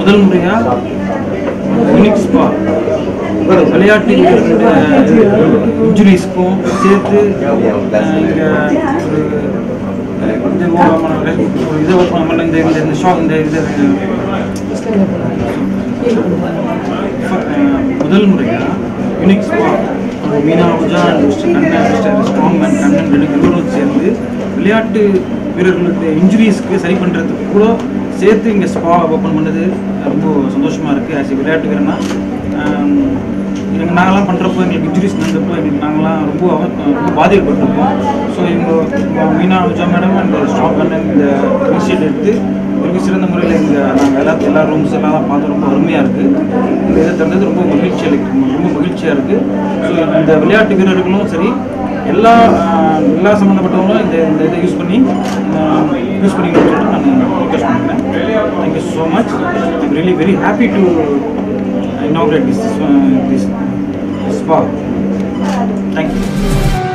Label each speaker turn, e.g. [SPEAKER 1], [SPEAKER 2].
[SPEAKER 1] முதல் முறையாக unique spa விளையாட்டு இன்ஜுரிஸ்க்கும் சேர்த்து இங்கே ஒரு இது ஓ- ஒரு இதை ஓப்பன் பண்ண இந்த இந்த இந்த ஷா இந்த இது அஹ், முதல் முறையாக unique spa Meena Uja and mister Kannan mister strong man Kannan ரெண்டு இருவரும் சேர்ந்து விளையாட்டு வீரர்களுக்கு இன்ஜுரிஸ்க்கு சரி பண்ணுறதுக்கு கூட சேர்த்து இங்கே ஸ்பா ஓப்பன் பண்ணது ரொம்ப சந்தோஷமாக இருக்குது ஆஸ் விளையாட்டு வீரனா எங்கள் நாங்களாம் பண்ணுறப்போ எங்களுக்கு இன்ஜுரிஸ் நடந்தப்போ எங்களுக்கு நாங்களாம் ரொம்ப அவ- ரொம்ப பாதிக்கப்பட்டிருக்கோம் ஸோ இவங்க Meena உஜா madam and strong Kannan இந்த இனிஷியேட் எடுத்து மிக சிறந்த முறையில் இங்கே நாங்கள் எல்லா எல்லா ரூம்ஸ் எல்லாம் பார்த்து ரொம்ப அருமையாக இருக்குது இந்த இதை தந்தது ரொம்ப மகிழ்ச்சி அளிக்கும் ரொம்ப மகிழ்ச்சியாக இருக்குது ஸோ இந்த விளையாட்டு வீரர்களும் சரி எல்லா ஆஹ், எல்லா சம்மந்தப்பட்டவங்களும் இந்த இந்த இதை யூஸ் பண்ணி யூஸ் பண்ணிக்கணும்னு சொல்லிட்டு நான் ரிக்வெஸ்ட் பண்ணுறேன் thank you so much I'm really very happy to inaugurate this, uh, this spa. Thank you.